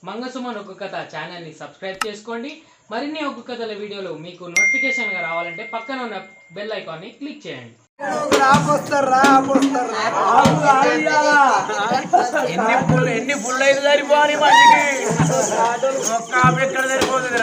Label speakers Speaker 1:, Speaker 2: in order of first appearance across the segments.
Speaker 1: మంగసుమన్ ఒక్క కథ ఛానల్ని సబ్స్క్రైబ్ చేసుకోండి మరిన్ని ఒక్క కథల వీడియోలు మీకు నోటిఫికేషన్గా రావాలంటే పక్కన ఉన్న బెల్ ఐకాన్ని క్లిక్ చేయండి
Speaker 2: ఎన్ని ఫుల్ ఎన్ని ఫుల్ అయితే సరిపోని మనిషికి ఒక్క ఆమె ఎక్కడ సరిపోతుంది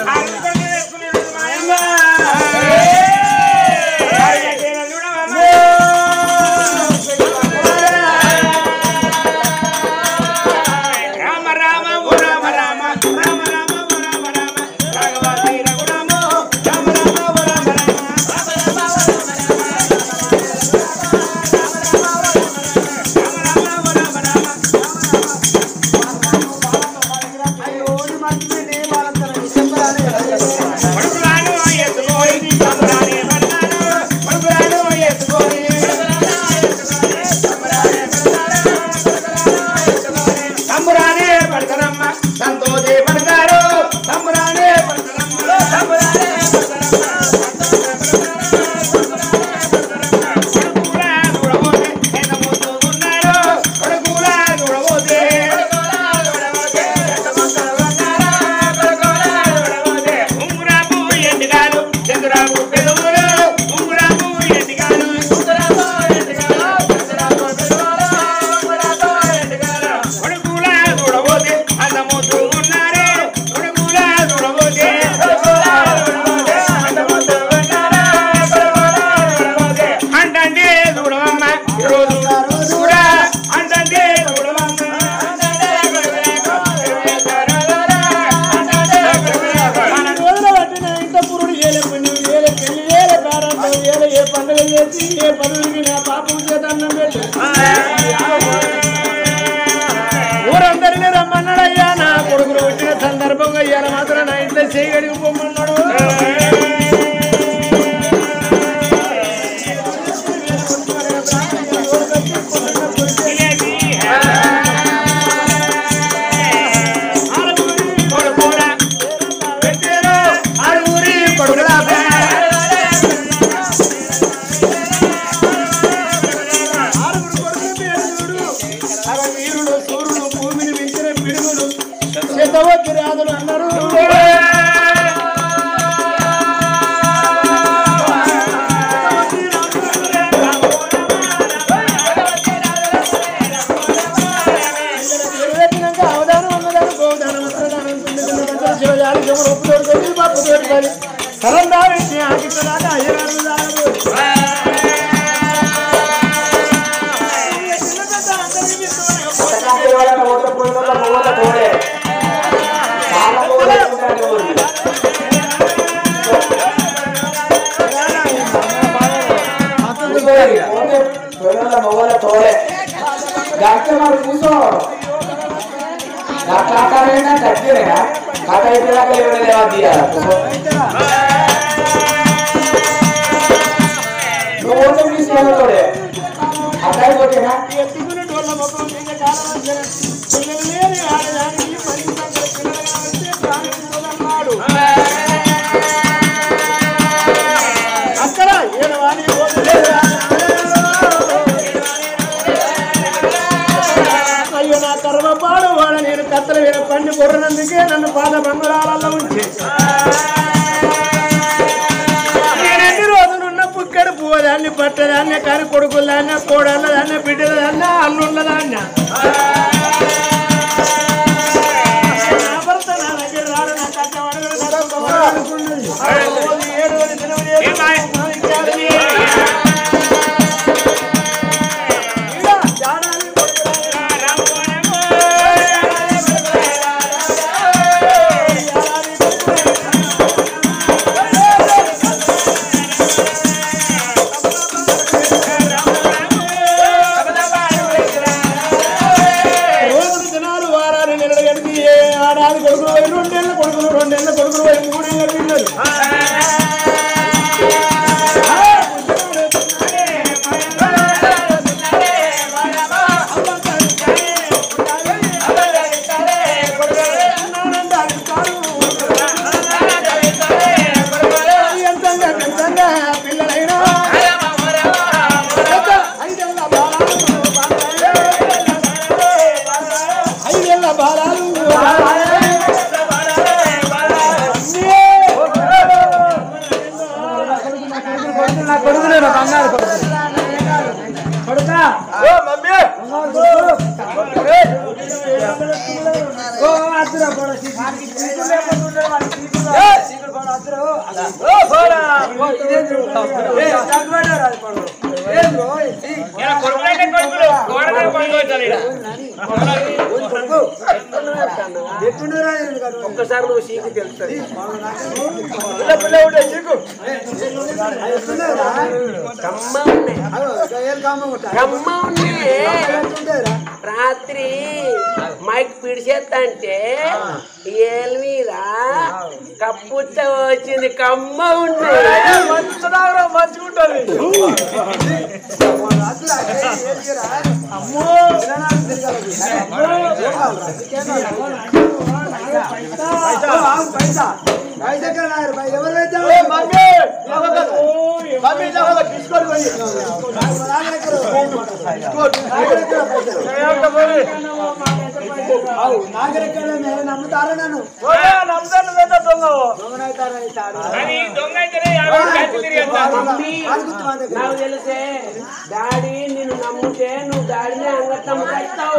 Speaker 2: రామ రామ ఓ రామ రామ రామ రామ ఓ రామ రామ రాఘవ శ్రీ రఘురామ రామ రామ ఓ రామ రామ పడుకురాను ఎత్తుకోయి తమ్మురానే పడతాను పడుకురాను ఎత్తుకోయి తమ్మురానే పడతారమ్మ సంతోషే పడతారు తమ్మురానే పడతారమ్మ తమ్మురానే కొడుకులా చూడబోతే ఎంత ముద్దు ఉన్నాడు కొడుకులా చూడబోతే ఉంగురాకు ఎండిగాలు చంద్రాకు పెదవులు ఉంగురాకు ఎండిగాలు కొడుకులా చూడబోతే అంత ముద్దు ఉన్నారే కొడుకులా చూడబోతే అంటే చూడవమ్మ ఈరోజు చూడా అంటే
Speaker 3: మన రోజుల పట్టిన ఇంత పురుడు ఏలే పుణ్యం ఏలే పెళ్లి ఏలే ప్రారంభం ఏలే ఏ పండుగ చేసి ఏ పనులకి నా పాపం చేత అన్నం పెట్టి ఊరందరినీ రమ్మన్నాడయ్యా నా కొడుకులు వచ్చిన సందర్భంగా ఇవాళ మాత్రం నా ఇంట్లో చేయగడికి పొమ్మన్నాడు ఆరుగురు కొడుకులు పేరుడు అవ వీరుడు సూర్యుడు భూమిని మించిన పిడుగులు శతవద్దు రాదులు అన్నారు పెట్టినాక అవధానం అన్నదానం గోదానం అన్నదానం పిండిన బట్టలు శివజాలి జముడు ఉప్పు తోడు కొట్టి పప్పు తోడు పని సరం దావించి ఆకిత్తదాకా అయ్యగారు దానము
Speaker 4: మొగల తోడే డాక్టర్ మరి కూర్చో డాక్టర్ ఆకారైనా తగ్గిరేనా కథ అయిపోయాక ఎవరైనా తీయాలి నువ్వు ఓటే తీసుకోవాలి తోడే అబ్బాయి కొట్టేనా
Speaker 3: ఎత్తుకునేటోళ్ళ ముఖం మీద కారణం పిల్లలు లేని ఆడదానికి పది సంఖ్యల పిల్లలు కాబట్టి ప్రాణిస్తున్నాడు అక్కడ ఏడవాని అయ్యో నా కర్మ పాడు వాడ నేను కత్తల వీర పండి కొర్రనందుకే నన్ను పాద బంగారాలలో ఉంచి నేనెన్ని రోజులున్న పుక్కడు పువ్వదాన్ని పట్టదాన్ని కరి కొడుకులదాన్ని కోడళ్ళదాన్ని బిడ్డలదాన్ని అల్లుళ్ళదాన్ని నా భర్త నా దగ్గర రాడు, నా కట్ట వడగడు, నా కట్ట వడగడు అనుకున్నది. రోజు ఏడు వడి దినవడి ఏడు వడి ఇచ్చారని. ఇలా జాడాలి రోజులు దినాలు వారాలు నెలలు గడిపి ఏ ఆడాది కొడుకులు పోయి రెండేళ్ళ కొడుకులు రెండేళ్ళ కొడుకులు పోయి మూడేళ్ళ పిల్లలు ఎంతంగా ఎంతంగా పిల్లలైనా ఐదేళ్ళ బాలాలు ఐదేళ్ళ బాలాలు
Speaker 2: ఇలా కొడుకులైతే కొడుకులు కోడలు కొడుకు వచ్చారు ఈడ.
Speaker 3: ఒక్కసారి నువ్వు సీకు తెలుస్తుంది
Speaker 5: రాత్రి మైక్ పిడిచేస్తంటే ఏల్ మీద కప్పుచ్చ వచ్చింది కమ్మ ఉన్నాయి
Speaker 3: మంచుకుంటుంది
Speaker 2: కానీ దొంగ అయితేనే యాభై ఖర్చు తిరిగి వస్తారు.
Speaker 5: నాకు తెలిసే డాడీ నిన్ను నమ్ముతే నువ్వు డాడీని అంగట్ నమ్ముకొస్తావు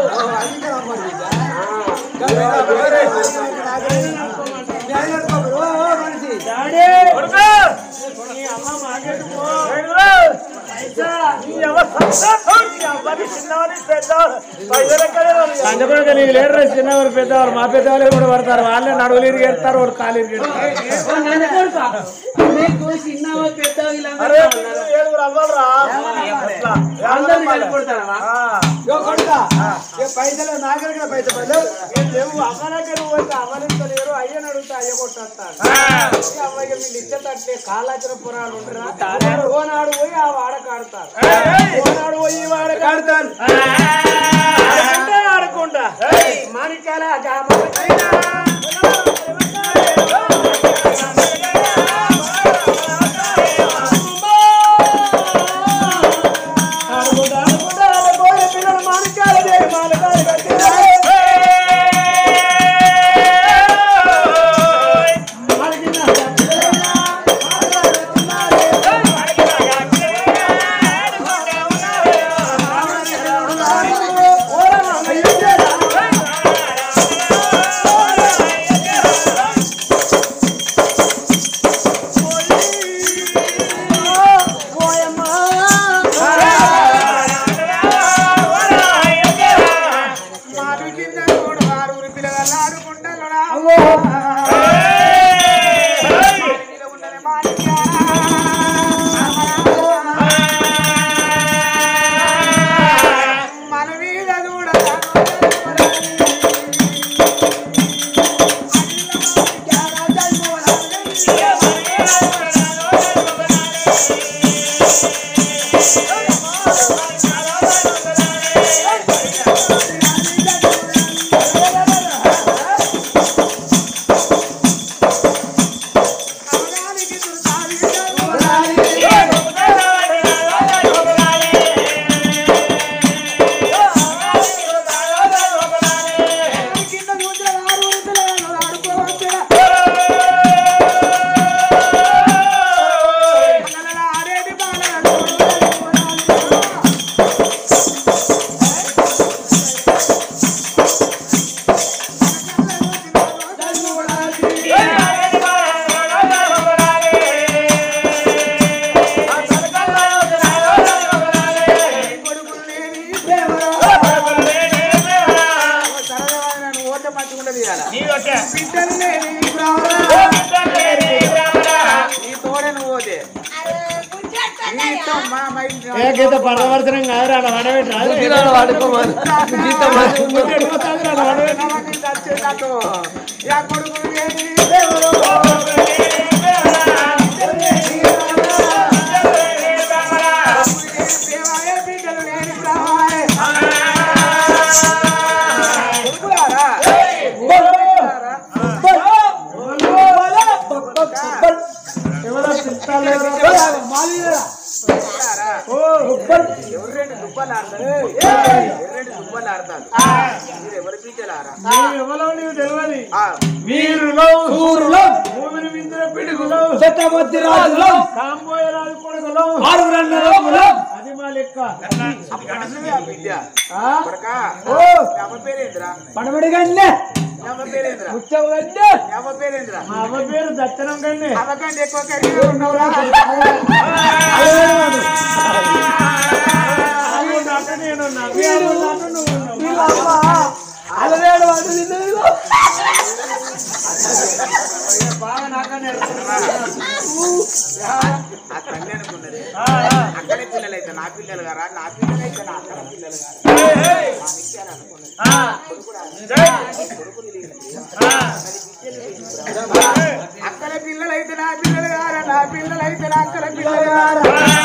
Speaker 2: కొడుకు!
Speaker 3: సంజపడక నీకు లేరు చిన్నవారు పెద్దవారు మా పెద్దవాళ్ళు కూడా పడతారు వాళ్ళే నడువులు ఇరిగెడతారు వాడు కాలు ఇరిగెడతారు
Speaker 5: నీకు చిన్నవ పెద్ద అందరినీ కలిపొడతావా
Speaker 3: పైసలు నాగరిక పైసలు లేవు అమ్మనగర్ పోతే అమ్మనిస్తలేరు అయ్యని అడుగుతా అయ్య కొట్టేస్తాను అమ్మాయి వీళ్ళు ఇచ్చేటట్లే కాళ్ళాచిన పురాణాలు ఉంటారా ఓనాడు పోయి ఆ వాడ కాడతారు ఓనాడు పోయి ఈ వాడ కాడతారు ఆడుకుంటా ఆడుకుంటా మాణిక్యాల ఆడుకుంటా ఆడుకుంటా ఆడుకోలే పిల్లలు మాణిక్యాల దేవి మానకాలు కట్టినారు మన మీద కూడా
Speaker 2: నీది ఒకటే.
Speaker 3: ఏ గీత పడవలసిన కాదు అలా వడబెట్టి ఎవరో నీవు తెలియదు వీరులో సూరులో భూమిని మించిన పిడుగులో చట్టమద్ది రాజులో కాంబోయ రాజు కొడుకులో ఆరుగురన్నరములో ఫాతిమా లెక్క
Speaker 2: అప్పుడు బిడ్డ
Speaker 3: ఆ?
Speaker 2: కొడకా
Speaker 3: ఓ
Speaker 2: మీ అమ్మ పేరేంద్రా
Speaker 3: పడబడి గన్నే
Speaker 2: మీ అమ్మ పేరేంద్రా
Speaker 3: ముచ్చవు గన్నే
Speaker 2: మీ అమ్మ పేరేంద్రా
Speaker 3: మా అవ్వ పేరు దత్తనం గన్నే
Speaker 2: అమ్మకంటే ఎక్కువ కడిగి ఉన్నవరా
Speaker 3: నేను అలవేడు వాడు తిన్నది బాగా నాకనే
Speaker 2: ఆ తల్లి అనుకున్నది అక్కడే పిల్లలు అయితే నా పిల్లలు గారా నా పిల్లలు అయితే నా అక్కడ పిల్లలు గారా మా నిత్యాలు అనుకున్నది అక్కడ పిల్లలు అయితే నా పిల్లలు గారా నా పిల్లలు అయితే నా అక్కడ పిల్లలు గారా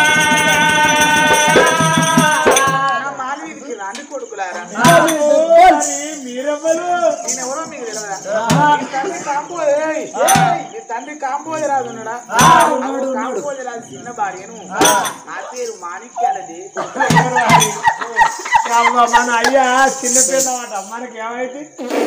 Speaker 2: నా మానవీధికి రాండి కొడుకులారా
Speaker 3: మీరెవ్వరు
Speaker 2: నేను ఎవరో మీకు తెలియదా మీ తండ్రి కాంపోదు ఏయ్. మీ తండ్రి కాంపోదు రాదు ఉన్నాడా కాంపోదు రాదు చిన్న భార్యను నా పేరు మాణిక్యాలది
Speaker 3: అవ్వ, మన అయ్యా చిన్న పిల్లమాట మనకి ఏమైంది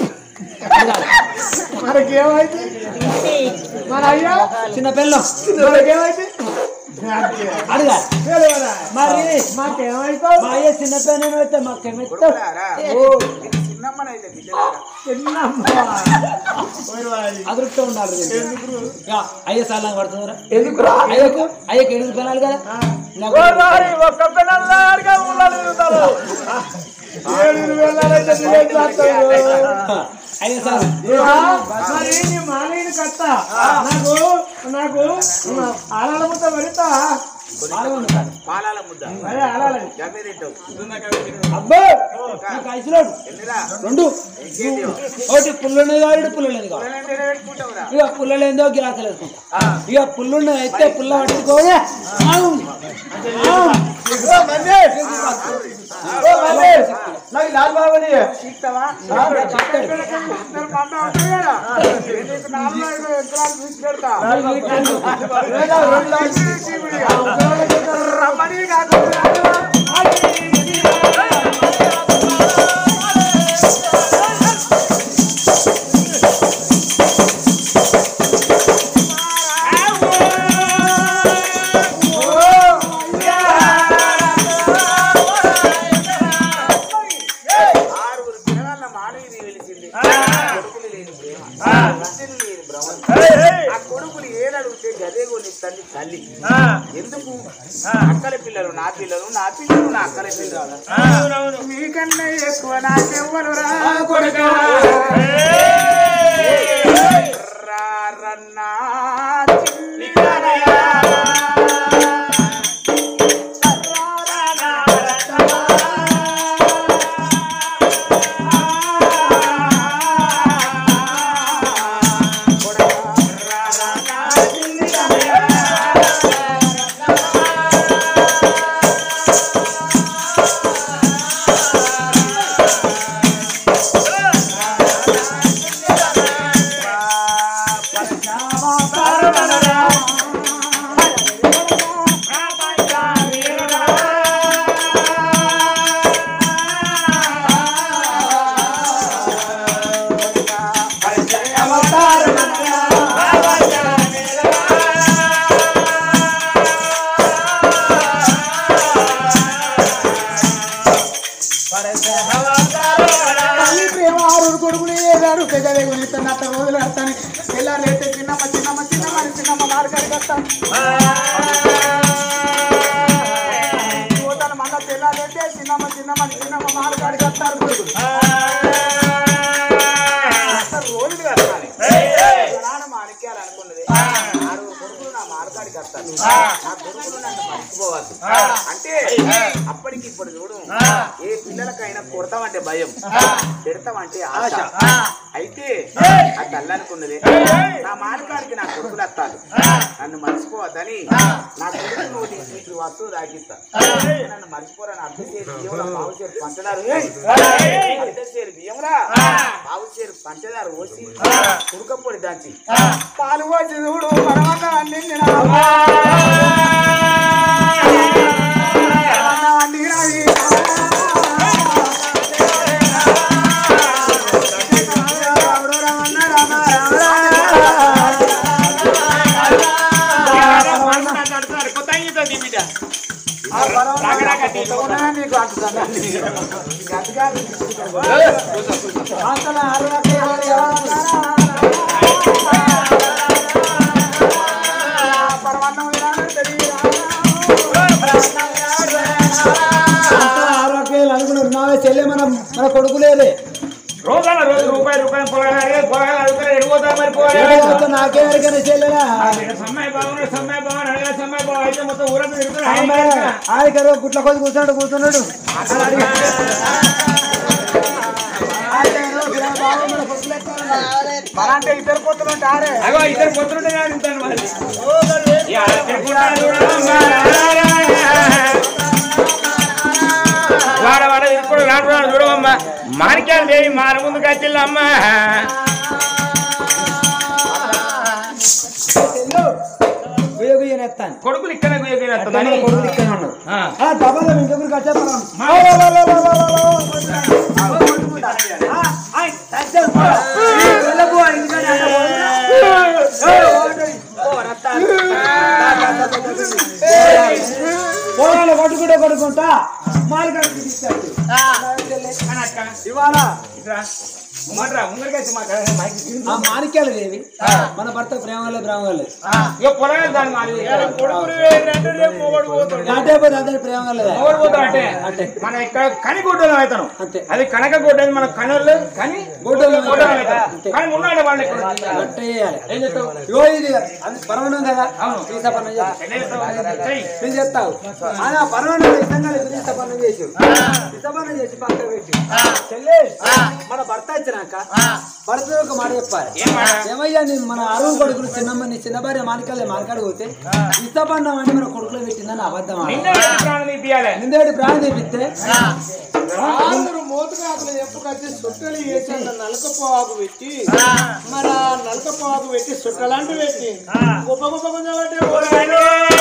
Speaker 3: మనకేమైంది మన అయ్యా
Speaker 5: చిన్న పిల్లం
Speaker 3: మనకేమైంది
Speaker 5: అడుగా
Speaker 3: తెలియదా? మరి మాకేమైతావు
Speaker 5: మా అయ్య చిన్న పిల్లలు అయితే మాకేమైతే
Speaker 2: కొడుకులారా ఇది చిన్నమ్మనైతే బిడ్డలారా
Speaker 3: చిన్నమ్మ ఓయ్ వాడి.
Speaker 5: అదృష్టం ఉండాలి
Speaker 3: ఎందుకు
Speaker 5: యా, అయ్య సాలం పడుతుందిరా
Speaker 3: ఎందుకురా
Speaker 5: అయ్యకు అయ్యకి ఎనిమిది పిల్లలు కదా నాకు
Speaker 3: ఓయ్ వాడి, ఒక్కొక్క నల్లాడిగా ఊళ్ళో తిరుగుతారు. ఏడు వేలైతే తినేది చేస్తావు.
Speaker 5: అయ్య సార్
Speaker 3: ఆ, మరి నీ మాలయ్యని కట్ట నాకు నాకు ఆలాల ముద్ద పెడతా
Speaker 2: పాలాల ముద్ద
Speaker 3: అదే ఆలాలని
Speaker 2: గమ్మె తింటావు
Speaker 5: అబ్బో నీకు ఐసులోడు
Speaker 2: ఎన్నిరా
Speaker 5: రెండు
Speaker 2: ఇంకేంటి
Speaker 5: ఒకటి పుల్లున్నది కాదు పుల్లున్నది కాదు
Speaker 2: పిల్లలంటే ఏడ పెట్టుకుంటావురా
Speaker 5: ఇక పుల్లలేందో గిరాకలు వేసుకుంటా ఇక పుల్లున్న అయితే పుల్ల పట్టుకోదే
Speaker 3: నాకు లాల్ బాబుని
Speaker 2: ఇస్తావా ఇద్దరు పంట ఉంటుంది కదా నీకు నాలుగు ఐదు ఎకరాలు తీసుకెళ్తా రమ్మని కాకుండా ఆరుగురు పిల్లల మానవి వెలిసింది కొడుకులు లేని ప్రేమ భక్తులు లేని భ్రమం ఆ కొడుకులు ఏదడిగితే గదే కొనిస్తుంది తల్లి ఎందుకు అక్కల పిల్లలు నా పిల్లలు నా పిల్లలు నా అక్కల పిల్లలు మీకన్నా ఎక్కువ నాకెవ్వరు రా కొడుకా రా రన్నా చిన్ని కనయా. తల్లి ప్రేమ ఆరు కొడుకులు ఏడాడు పెద్దదే కొనిస్తాను అత్త రోజులు వస్తాను పిల్లలు అయితే చిన్నమ్మ చిన్నమ్మ చిన్నమ్మ అని చిన్నమ్మ మార్గాడికి వస్తాను పోతాను మళ్ళా పిల్లలు అయితే చిన్నమ్మ చిన్నమ్మ అని చిన్నమ్మ మార్గాడికి వస్తారు కొడుకులు వస్తారు రోజులు వస్తాను నాన్న మాణిక్యాలు అనుకున్నది ఆరుగురు కొడుకులు నా మార్గాడికి వస్తారు నా కొడుకులు నన్ను మర్చిపోవద్దు అంటే అప్పటికి ఇప్పుడు చూడు ఏ పిల్లలకైనా కొడతామంటే భయం పెడతామంటే ఆశ అయితే ఆ తల్లి అనుకున్నది నా మానకాడికి నా కొడుకులు వస్తాను నన్ను మర్చిపోవద్దని నా కొడుకు నువ్వు నీకు వస్తువు దాగిస్తా నన్ను మర్చిపోరా నా అర్ధ చేరు బియ్యంలో పావు చేరు పంచదారు ఏయ్! అర్ధ చేరు బియ్యంరా పావు చేరు పంచదారు పోసి ఉడకపొడి దాచి పాలు పోసి చూడు పరమన్న నిండిన
Speaker 3: ఆ
Speaker 2: నీకు అంటున్నాను
Speaker 3: అంతలా అరవై ఎవరు ఆరోగ్యాలు అనుకున్నారు నావే చెల్లె మన మన కొడుకులేదే
Speaker 2: రోజాన రోజు రూపాయి రూపాయి పొలగాలి పొలగాలి అడుగుతారు ఎడిపోతారు మరి పోవాలి
Speaker 3: నాకే ఎవరికైనా చెల్లెలా
Speaker 2: సమ్మాయి బాగున్నాడు సమ్మాయి బాగున్నాడు అడగా సమ్మాయి బాగు అయితే మొత్తం ఊరంతా తిరుగుతారు
Speaker 3: ఆయన గుట్ల కొద్ది కూర్చున్నాడు కూర్చున్నాడు
Speaker 2: అంటే ఇద్దరు పొత్తులు ఉంటారే అగో ఇద్దరు పొత్తులుంటే నేను తింటాను మరి ఇక తిరుగుతాడు చూడమ్మా. వాడ వాడ ఇప్పుడు రాడు రాడు చూడవమ్మా మాణిక్యాలు దేవి మాన ముందు కచ్చిల్లమ్మా
Speaker 3: ఎత్తాను
Speaker 2: కొడుకులు ఇక్కడ
Speaker 3: కొడుకులు ఇక్కడ ఉన్నాడు ఆ దబాలో ఇంకొకరు కట్టేస్తాను పోరాలు కొట్టుకుంటే కొట్టుకుంటా మాలిక ఇవాళ ఆ మాణిక్యాలు దేవి మన భర్త ప్రేమలే ప్రేమలే
Speaker 2: ఇక పొలగాలి దాని మాది కొడుకులు ఏంటంటే రేపు మొగడు పోతాడు
Speaker 3: అంటే పోతే అదే ప్రేమలే
Speaker 2: మొగడు పోతాడు అంటే
Speaker 3: అంటే
Speaker 2: మనం ఇక్కడ కని గుడ్డలు అవుతాను
Speaker 3: అంతే
Speaker 2: అది కనక గుడ్డది మన కనులు కని
Speaker 3: గుడ్డలు
Speaker 2: గుడ్డలు
Speaker 3: అంతే.
Speaker 2: అవుతాం కానీ ఉన్నాడు వాళ్ళు ఇక్కడ
Speaker 3: గట్ట చేయాలి
Speaker 2: ఏం చెప్తావు
Speaker 3: ఇగో ఇది అది పరమాణం కదా
Speaker 2: అవును.
Speaker 3: తీసా పన్నం చేసి
Speaker 2: ఎట్లా చెప్తావు? చెయ్యి.
Speaker 3: నేను చెప్తావు ఆయన పరమాణం ఇష్టంగా లేదు తీసా పన్నం చేసి తీసా పన్నం చేసి పక్క పెట్టి చెల్లె మన భర్త వచ్చినాక భర్త ఒక మాట చెప్పాలి
Speaker 2: ఏం మాట?
Speaker 3: ఏమయ్యా నేను మన అరువు కొడుకులు చిన్నమ్మ నీ చిన్న భార్య మానికాలే మానకాడు పోతే ఇష్టపడినాం అంటే మన కొడుకులో పెట్టిందని అబద్ధం ఆడ.
Speaker 2: నిన్నే వెళ్ళి ప్రాణం తీపియాలి
Speaker 3: నిందేటి ప్రాణం తెప్పిస్తే
Speaker 5: అందరూ మోతుగాకులు చెప్పుకొచ్చి సుట్టలు వేసి నలకపోవాకు పెట్టి మన నలకపోవాకు పెట్టి సుట్టలాంటి పెట్టి గొప్ప గొప్ప కొంచెం అంటే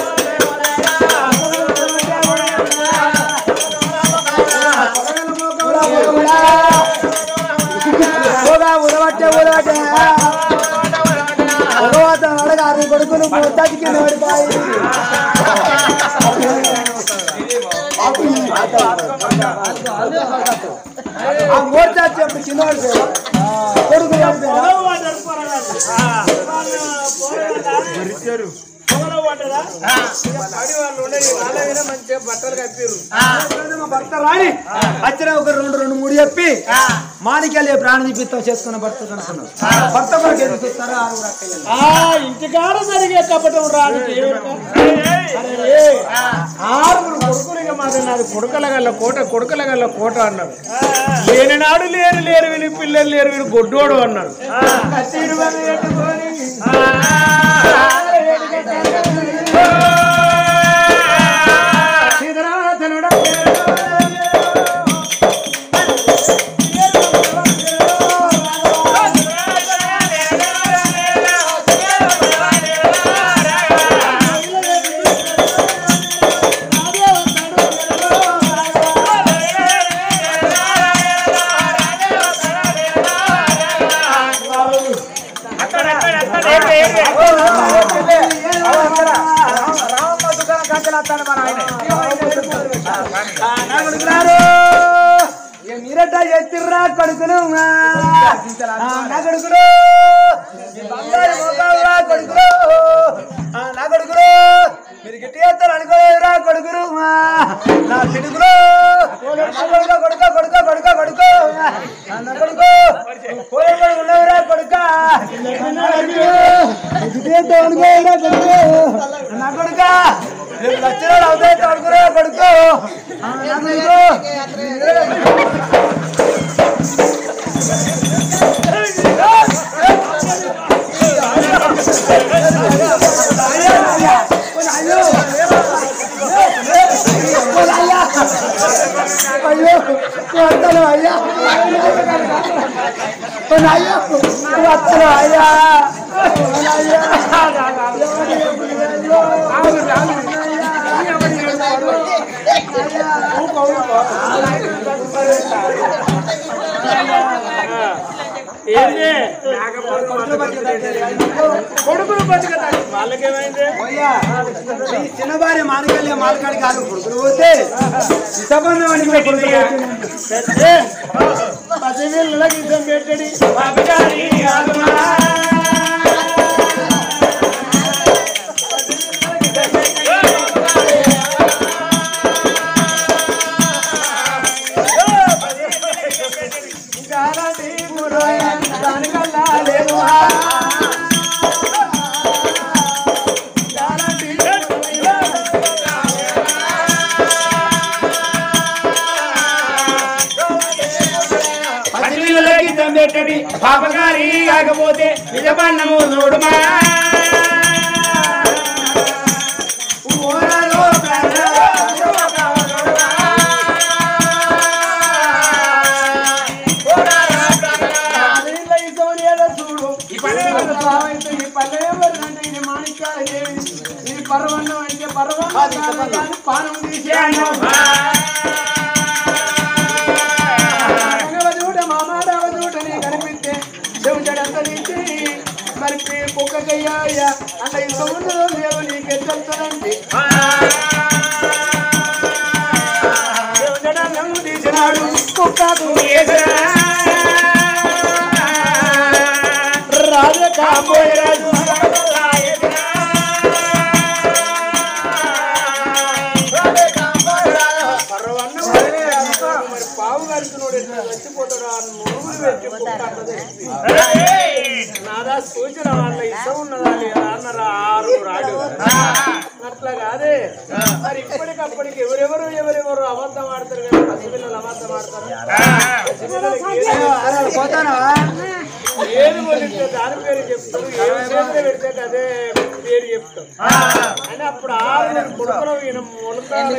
Speaker 3: పోగా ఉడబట్టే ఉడబట్టే భగవాత అడగ అరువు కొడుకులు మొత్తానికి నోడిపాయి ఆ మోర్చా చెప్పు చిన్నవాడు పేరు. కొడుకు వాడి పేరు.
Speaker 5: మంచిగా బట్టలు కప్పిరు
Speaker 3: మా భర్త రాని వచ్చిన ఒక రెండు రెండు మూడు చెప్పి మాణిక్యాలే ప్రాణం తీపిస్తాం చేసుకున్న భర్త కనుక్కున్నాం భర్త కొరకు ఎదురు చూస్తారా ఆరుగురు అక్కయ్యలు.
Speaker 5: ఆ ఇంటికాడ జరిగే కపటం రాదు ఆరుగురు కొడుకులు ఇక మాది నాది కొడుకల గల్ల కోట కొడుకల గల్ల కోట అన్నాడు లేని నాడు లేరు లేరు వీళ్ళు పిల్లలు లేరు వీళ్ళు గొడ్డోడు అన్నాడు సీతారామచంద్రుడా
Speaker 2: అక్కడ అక్కడ అక్కడ ఏడు, ఏడు, ఏడు.
Speaker 3: ఇక మీరట ఎత్తిర్రా కొడుకులు ఆ, నా కొడుకులు ఈ బంగారు మోకాలురా కొడుకులు ఆ, నా కొడుకులు మీరు గిట్టి చేస్తారు అనుకోలేదురా కొడుకులు ఆ, నా తిడుకులు నా కొడుక కొడుక కొడుక కొడుక కొడుకు ఆ, నా కొడుకు పోయే కొడుకు ఉన్నవిరా కొడుక గిట్టి చేస్తారు అనుకోలేదురా కొడుకు నా కొడుక రేపు లక్షణాలు అవుతాయి కొడుకురా కొడుకు ఆ, నా కొడుకు అయ్యో వద్దలు అయ్యా అయ్యో వద్దలు అయ్యా అయ్యా
Speaker 5: ఏంటి కొడుకులు బతికతాడు వాళ్ళకేమైంది
Speaker 3: చిన్న భార్య మానగల్య మాలకాడి కాదు కొడుకులు పోతే సిద్ధబంధం అని కూడా కొడుకులు
Speaker 5: పెద్దే పసిపిల్లలకి ఇద్దం పెట్టడి పాపగారి ఆత్మా. గాలాటి మురోయ దానికల్లా లేవురా. గాలాటి మురోయ పసిపిల్లలకి ఇద్దం పెట్టడి పాపగారి కాకపోతే నిజబన్నము చూడుమా ఊరలో చూడు ఈ పల్లె సావైతే ఈ పల్లె ఎవరిదంటే ఇది మాణిక్యాల దేవి ఇది పర్వన్నం అంటే పర్వన్నం పానం తీసి అన్నం చూడ మామాడవ చూడ నీ కనిపిస్తే చెవుచడంత తీసి మరి కుక్కకయ్యా అయ్యా అంత ఇంత ఉన్నదో లేవు నీకెంతంటే చెవుచడం తీసినాడు కుక్కకు రాజ కాబోయే రాజు పర్వన్నం అంటే అంతా మరి పావు కలుసుకున్నాడు ఎట్లా చచ్చిపోతాడు ఆ మురుగులు పెట్టి కుక్క అట్లా తెచ్చి. నాదా సూచన వాళ్ళ ఇష్టం ఉన్నదా లేదా అన్నారు ఆరు రాడు అట్లా కాదే మరి ఇప్పటికప్పటికి ఎవరెవరు ఎవరెవరు అబద్ధం ఆడతారు కదా పసిపిల్లలు అబద్ధం ఆడతారు పసిపిల్లలకి ఏది- ఏది కొలిస్తే దాని పేరు చెప్తారు ఏ చేతిలో పెడితే అదే పేరు చెప్తాం అని అప్పుడు ఆరు కొడుకులు ఈయన మొలకాలు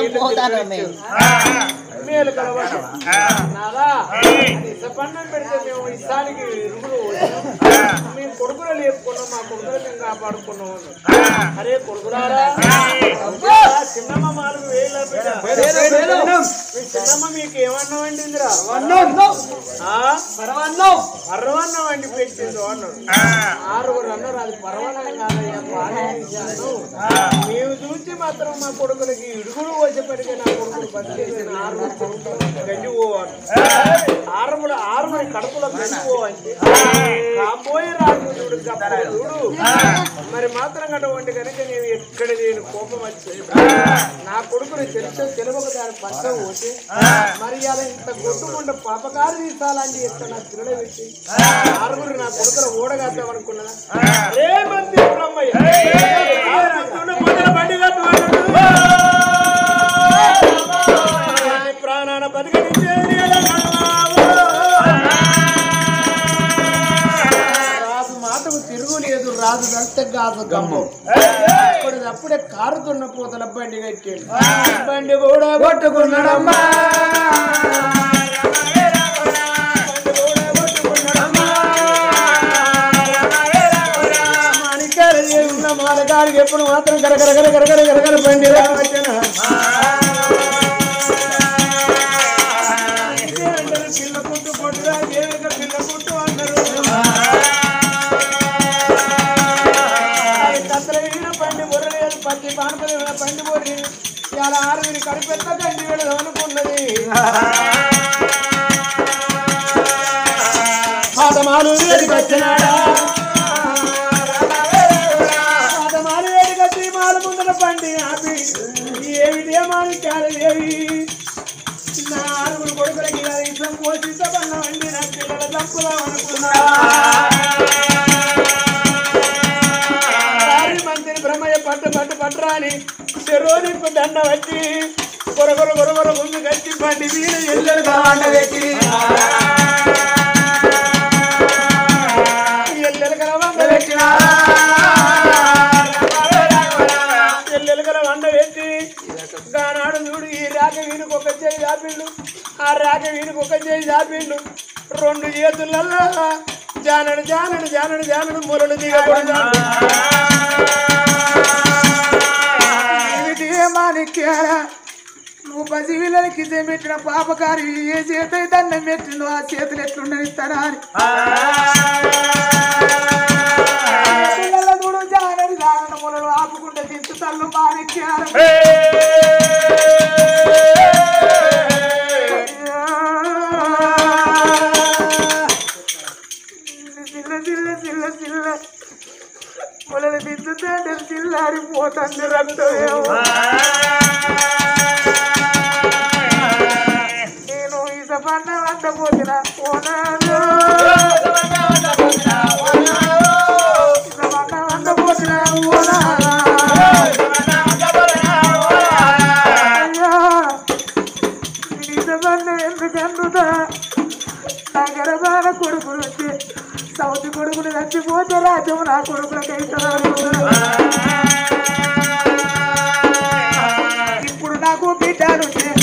Speaker 5: మేలు కలవాలి నాదా ఇసపన్నం పెడితే మేము ఇసానికి ఇరుగులు పోసాం. మేము కొడుకులు లేపుకున్నాం మా కొడుకులు మేము కాపాడుకున్నాం అన్నారు. అరే కొడుకులారా అబ్బా, చిన్నమ్మ నాలుగు వేలు మీ చిన్నమ్మ మీకు ఏమన్నా వండిందిరా ఆ? పరవన్నం వండి పెట్టిండు అన్నాడు ఆరుగురు అన్నారు అది పరవన్నం కాదయ్యా పానం తీశాను మేము చూసి మాత్రం మా కొడుకులకి ఇడుగులు వచ్చేప్పటికే నా కొడుకులు బతికేసిన ఆరుగురు కొడుకులు గంజి పోవాలి ఆరుముల ఆరుముల కడుపులో గంజి పోవాలి కాబోయే రాజు చూడు గప్ప చూడు మరి మాత్రం అటువంటి కనుక నేను ఎక్కడ నేను కోపం వచ్చి నా కొడుకుని తెలిసే తెలియక దాని పచ్చం పోతే మరి అలా ఇంత గొడ్డుకుండ పాపకారు తీసాలని చెప్తే నా పిల్లలు పెట్టి ఆరుగురు నా కొడుకుల ఓడగద్దాం అనుకున్నదా రే మంది బ్రహ్మయ్య ఆరుగురు మొదల బండి కట్టు అన్నాడు. ప్రాణాన బతికించే రాజు మాటకు తిరుగులేదు రాజు వెళ్తే కాదు గమ్ము అప్పుడు అప్పుడే కారుతున్న పూతల బండి కట్టాడు బండి కూడా కొట్టుకున్నాడమ్మా మాలగాడికి ఎప్పుడు మాత్రం గరగర గర గరగర గరగర బండి రావచ్చునా పిల్ల పుట్టు పొట్టుగా ఏమిక పిల్ల పుట్టు అన్నారు తత్తల వీణ పండి బొర్రలేదు పత్తి పానపది వీణ పండి బొర్రి ఇలా ఆరుగురి కడిపెత్త కండి వెళ్ళదు అనుకున్నది పాదమాలు వేదికి వచ్చినాడా పాదమాలు వేదికి వచ్చి మాలు ముందర పండి ఆపి ఏమిటి ఏమాలు ఏవి నా ఆరుగురు కొడుకులకి ఇలా ఇట్లా పోషించబడిన వండి నా పిల్లల తప్పులా అనుకున్నా సారి మందిని బ్రహ్మయ్య పట్టు పట్టు పట్టురాని చెరోనిప్పు దండ వచ్చి కొరగొర కొరగొర ముందు కట్టి పండి వీణ ఎల్లరు కావండ పెట్టి ఎల్లెలు కల వండ పెట్టిన ఎల్లెలు కల వండ పెట్టి గానాడు చూడు ఈ రాక వీనికి ఒక చేయి దాపిండు ఆ రాక వీనికి ఒక చేయి దాపిండు రెండు చేతులల్లా జానడు జానడు జానడు జానడు మొరలు దిగకూడదు ఏమిటి మాణిక్యారా నువ్వు పసి పిల్లలకి పెట్టిన పాపకారి ఏ చేత దండం పెట్టిందో ఆ చేతులు ఎట్లుండనిస్తారా అని
Speaker 3: సిల్ల సిల్ల సిల్ల మొదలు దిద్దుతాంటే సిల్లారిపోతుంది రక్తమేమో నేను ఈ సపన్న వంట పోతున్నా ఓనాలు సపన్న వంట పోతున్నా ఓనాలా అయ్యా ఈ సపన్న ఎందుకంటున్నా నా గర్భాన కొడుకులు వచ్చి సౌతి కొడుకులు చచ్చిపోతే రాజ్యం నా కొడుకులకైతే ఇప్పుడు నాకు బిడ్డలు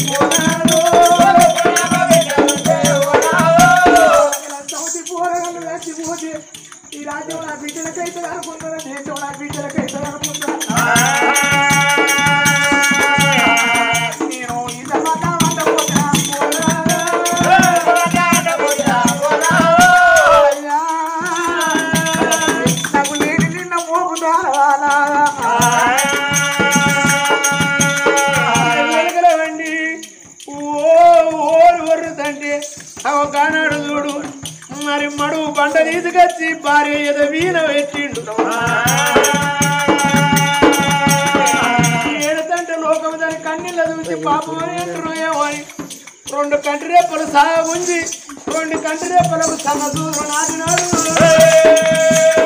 Speaker 3: సౌతి పోరగాళ్ళు చచ్చిపోతే ఈ రాజ్యం నా బిడ్డలకైతే అనుకుంటున్నా దేశం నా బిడ్డలకైతే అనుకుంటున్నా నేను ఈ సమాధానం అయ్యా, నాకు లేని నిన్న మోపుతారా వెలగలవండి ఓ ఓరు వరుదండి అవగానాడు చూడు మరి మడువు బండ తీసుకొచ్చి భార్య ఎద వీణ పెట్టిండు ఏడుతంటే లోకం దాని కన్నీళ్ళ చూసి పాపం అని అంటారు ఏమో అని రెండు కంటి రేపలు సాగుంది రెండు కంటి రేపలకు సన్న దూరం నాటినాడు